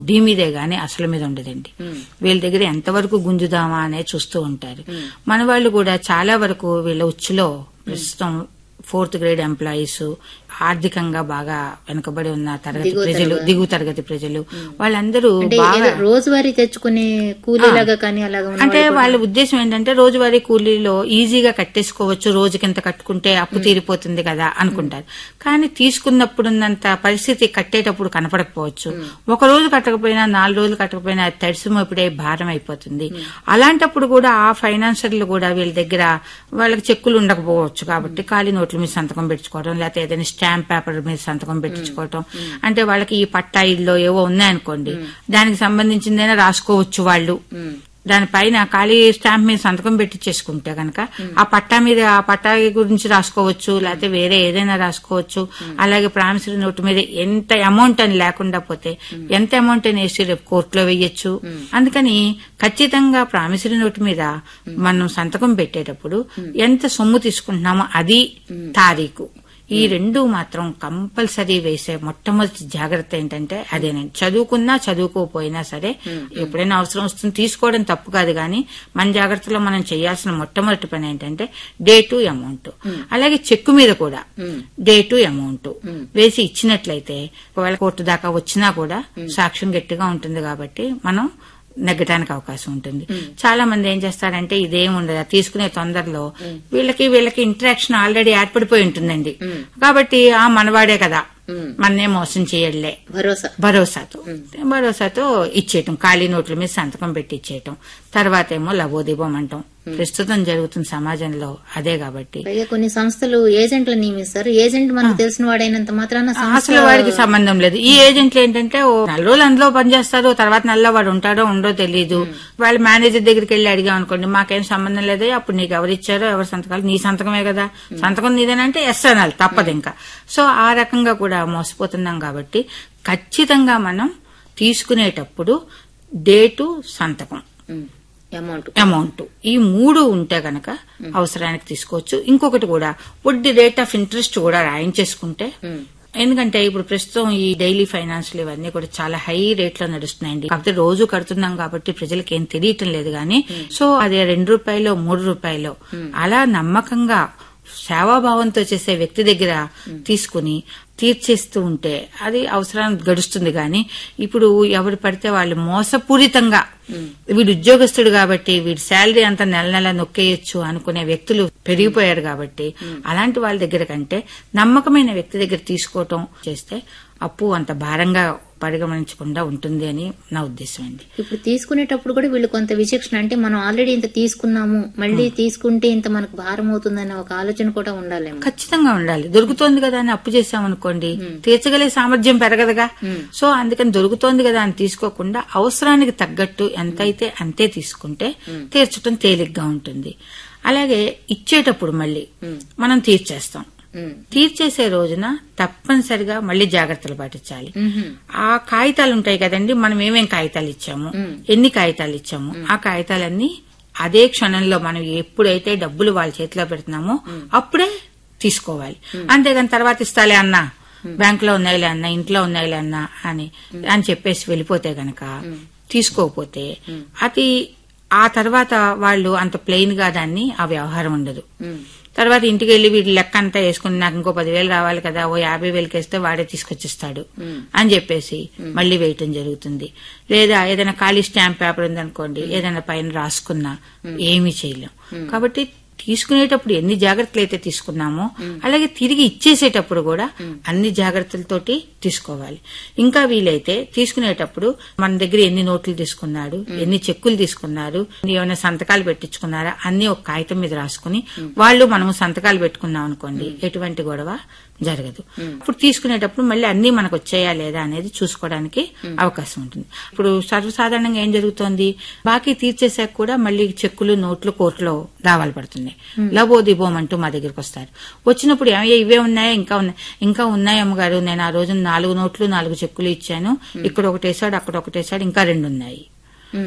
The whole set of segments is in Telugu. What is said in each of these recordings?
డీ మీదే గాని అసలు మీద ఉండదండి వీళ్ళ దగ్గర ఎంతవరకు గుంజుదామా అనే చూస్తూ ఉంటారు మన వాళ్ళు కూడా చాలా వరకు వీళ్ళ ఉచ్చులో ప్రస్తుతం ఫోర్త్ గ్రేడ్ ఎంప్లాయీస్ ఆర్థికంగా బాగా వెనుకబడి ఉన్న తరగతి దిగువ ప్రజలు తరగతి. దిగువ తరగతి ప్రజలు వాళ్ళందరూ అంటే బాగా ఏదో రోజువారీ తెచ్చుకునే కూలీలాగా కానీ అలాగా ఉన్న అంటే వాళ్ళు కూడా- వాళ్ళ ఉద్దేశం ఏంటంటే రోజువారీ కూలీలో ఈజీగా కట్టేసుకోవచ్చు రోజుకింత కట్టుకుంటే అప్పు తీరిపోతుంది కదా అనుకుంటారు కానీ తీసుకున్నప్పుడున్నంత పరిస్థితి కట్టేటప్పుడు కనపడకపోవచ్చు ఒక రోజు కట్టకపోయినా నాలుగు రోజులు కట్టకపోయినా అది తడిసిమోపిడే భారం అయిపోతుంది అలాంటప్పుడు కూడా ఆ ఫైనాన్షియర్లు కూడా వీళ్ళ దగ్గర వాళ్ళకి చెక్కులు ఉండకపోవచ్చు కాబట్టి ఖాళీ నోట్ల మీద సంతకం పెట్టుకోవడం లేకపోతే ఏదైనా స్టాంప్ పేపర్ మీద సంతకం పెట్టించుకోవడం అంటే వాళ్ళకి ఈ పట్టా ఇల్లు ఏవో ఉన్నాయనుకోండి దానికి సంబంధించిందైనా రాసుకోవచ్చు వాళ్ళు ఉమ్. దానిపైన ఖాళీ స్టాంప్ మీద సంతకం పెట్టించేసుకుంటే గనక ఆ పట్టా మీద ఆ పట్టా గురించి రాసుకోవచ్చు లేకపోతే వేరే ఏదైనా రాసుకోవచ్చు అలాగే ప్రామిసరీ నోటు మీద ఎంత అమౌంట్ అని లేకుండా పోతే ఎంత అమౌంట్ అని వేసి రేపు కోర్టులో వేయొచ్చు అందుకని ఖచ్చితంగా ప్రామిసరీ నోటు మీద మనం సంతకం పెట్టేటప్పుడు ఎంత సొమ్ము తీసుకుంటున్నామో అది తారీఖు ఈ రెండు మాత్రం కంపల్సరీ వేసే మొట్టమొదటి జాగ్రత్త ఏంటంటే అదేనండి చదువుకున్నా చదువుకోపోయినా సరే ఎప్పుడైనా అవసరం వస్తుంది తీసుకోవడం తప్పు కాదు కానీ మన జాగ్రత్తలో మనం చేయాల్సిన మొట్టమొదటి పని ఏంటంటే డే టు అమౌంట్ అలాగే చెక్కు మీద కూడా డే టు అమౌంట్ వేసి ఇచ్చినట్లయితే ఒకవేళ కోర్టు దాకా వచ్చినా కూడా సాక్ష్యం గట్టిగా ఉంటుంది కాబట్టి మనం నెగ్గటానికి అవకాశం ఉంటుంది చాలా మంది ఏం చేస్తారంటే ఇదేం ఉండదు తీసుకునే తొందరలో వీళ్ళకి వీళ్ళకి ఇంటరాక్షన్ ఆల్రెడీ ఏర్పడిపోయి ఉంటుందండి కాబట్టి ఆ మనవాడే కదా మన్నే మోసం చేయడలే భరోసా భరోసాతో భరోసాతో ఇచ్చేయటం ఖాళీ నోట్ల మీద సంతకం పెట్టి ఇచ్చేయటం తర్వాత ఏమో లబోదిబం అంటాం ప్రస్తుతం జరుగుతున్న సమాజంలో అదే కాబట్టి పైగా కొన్ని సంస్థలు ఏజెంట్లు నియమిస్తారు ఏజెంట్ మనకు తెలిసిన వాడైనంత మాత్రాన సంస్థ అసలు వాడికి సంబంధం లేదు ఈ ఏజెంట్లు ఏంటంటే ఓ నెల రోజులు అందులో పనిచేస్తారు తర్వాత నెలలో వాడు ఉంటాడో ఉండో తెలియదు వాళ్ళ మేనేజర్ దగ్గరికి వెళ్ళి అడిగాం అనుకోండి మాకేం సంబంధం లేదు అప్పుడు నీకు ఎవరు ఇచ్చారో ఎవరు సంతకాలు నీ సంతకమే కదా సంతకం నీదేనంటే ఎస్ అనాలి తప్పదు ఇంకా సో ఆ రకంగా కూడా మోసపోతున్నాం కాబట్టి ఖచ్చితంగా మనం తీసుకునేటప్పుడు డేటు సంతకం అమౌంట్ అమౌంట్ ఈ మూడు ఉంటే గనక అవసరానికి తీసుకోవచ్చు ఇంకొకటి కూడా వడ్డీ రేట్ ఆఫ్ ఇంట్రెస్ట్ కూడా రాయించేసుకుంటే ఎందుకంటే ఇప్పుడు ప్రస్తుతం ఈ డైలీ ఫైనాన్షియల్ ఇవన్నీ కూడా చాలా హై రేట్ లో నడుస్తున్నాయండి కాకపోతే రోజు కడుతున్నాం కాబట్టి ప్రజలకు ఏం తెలియటం లేదు కానీ సో అది రెండు రూపాయలు మూడు రూపాయలు అలా నమ్మకంగా సేవాభావంతో చేసే వ్యక్తి దగ్గర తీసుకుని తీర్చేస్తూ ఉంటే అది అవసరానికి గడుస్తుంది గాని ఇప్పుడు ఎవరు పడితే వాళ్ళు మోసపూరితంగా వీడు ఉద్యోగస్తుడు కాబట్టి వీడి శాలరీ అంతా నెల నెల నొక్కేయచ్చు అనుకునే వ్యక్తులు పెరిగిపోయారు కాబట్టి అలాంటి వాళ్ళ దగ్గర కంటే నమ్మకమైన వ్యక్తి దగ్గర తీసుకోవటం చేస్తే అప్పు అంత భారంగా పరిగణించకుండా ఉంటుంది అని నా ఉద్దేశం అండి ఇప్పుడు తీసుకునేటప్పుడు కూడా వీళ్ళు కొంత విచక్షణ అంటే మనం ఆల్రెడీ ఇంత తీసుకున్నాము మళ్ళీ తీసుకుంటే ఇంత మనకు భారం అవుతుందనే ఒక ఆలోచన కూడా ఉండాలేమో ఖచ్చితంగా ఉండాలి దొరుకుతోంది కదా అని అప్పు చేసామనుకోండి తీర్చగలిగే సామర్థ్యం పెరగదుగా సో అందుకని దొరుకుతోంది కదా అని తీసుకోకుండా అవసరానికి తగ్గట్టు ఎంతైతే అంతే తీసుకుంటే తీర్చడం తేలిగ్గా ఉంటుంది అలాగే ఇచ్చేటప్పుడు మళ్ళీ మనం తీర్చేస్తాం ఉమ్. తీర్చేసే రోజున తప్పనిసరిగా మళ్ళీ జాగ్రత్తలు పాటించాలి మ్హూ. ఆ కాగితాలు ఉంటాయి కదండి మనం ఏమేం కాగితాలు ఇచ్చాము ఎన్ని కాగితాలు ఇచ్చాము ఆ కాగితాలన్నీ అదే క్షణంలో మనం ఎప్పుడైతే డబ్బులు వాళ్ళ చేతిలో పెడుతున్నామో అప్పుడే తీసుకోవాలి అంతేగాని తర్వాత ఇస్తాలే అన్నా బ్యాంక్ లో ఉన్నాయిలే అన్నా ఇంట్లో ఉన్నాయిలే అన్నా అని అని చెప్పేసి వెళ్ళిపోతే గనక తీసుకోకపోతే అది ఆ తర్వాత వాళ్ళు అంత ప్లెయిన్ గా దాన్ని ఆ వ్యవహారం ఉండదు ఉమ్. తర్వాత ఇంటికి వెళ్లి వీటి లెక్క అంతా వేసుకుని నాకు ఇంకో పదివేలు రావాలి కదా ఓ యాభై వేలకి వేస్తే వాడే తీసుకొచ్చిస్తాడు అని చెప్పేసి మళ్ళీ వేయటం జరుగుతుంది లేదా ఏదైనా ఖాళీ స్టాంప్ పేపర్ ఉందనుకోండి ఏదైనా పైన రాసుకున్నా ఏమీ చేయలేం కాబట్టి తీసుకునేటప్పుడు ఎన్ని జాగ్రత్తలు అయితే తీసుకున్నామో అలాగే తిరిగి ఇచ్చేసేటప్పుడు కూడా అన్ని జాగ్రత్తలతోటి తీసుకోవాలి ఇంకా వీలైతే తీసుకునేటప్పుడు మన దగ్గర ఎన్ని నోట్లు తీసుకున్నాడు ఎన్ని చెక్కులు తీసుకున్నారు ఏమైనా సంతకాలు పెట్టించుకున్నారా అన్ని ఒక కాగితం మీద రాసుకుని వాళ్ళు మనము సంతకాలు పెట్టుకున్నాం అనుకోండి ఎటువంటి గొడవ జరగదు ఇప్పుడు తీసుకునేటప్పుడు మళ్ళీ అన్ని మనకు వచ్చాయా లేదా అనేది చూసుకోవడానికి అవకాశం ఉంటుంది ఇప్పుడు సర్వసాధారణంగా ఏం జరుగుతోంది బాకీ తీర్చేసాక కూడా మళ్ళీ చెక్కులు నోట్లు కోర్టులో దావాలు పడుతున్నాయి లబోదిబోం అంటూ మా దగ్గరికి వస్తారు వచ్చినప్పుడు ఏమయ్యా ఇవే ఉన్నాయా ఇంకా ఉన్నాయి ఇంకా ఉన్నాయి అమ్మగారు నేను ఆ రోజు నాలుగు నోట్లు నాలుగు చెక్కులు ఇచ్చాను ఇక్కడ ఒకటేసాడు అక్కడ ఒకటేసాడు ఇంకా రెండు ఉన్నాయి ఉమ్.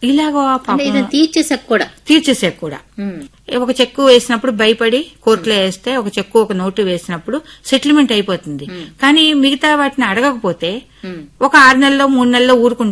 ఇలాగ అంటే పాపం ఇది తీర్చేసాక కూడా తీర్చేసే కూడా ఉమ్. ఒక చెక్కు వేసినప్పుడు భయపడి కోర్టులో వేస్తే ఒక చెక్కు ఒక నోటు వేసినప్పుడు సెటిల్మెంట్ అయిపోతుంది కానీ మిగతా వాటిని అడగకపోతే ఉమ్. ఒక ఆరు నెలలో మూడు నెలల్లో ఊరుకుంటారు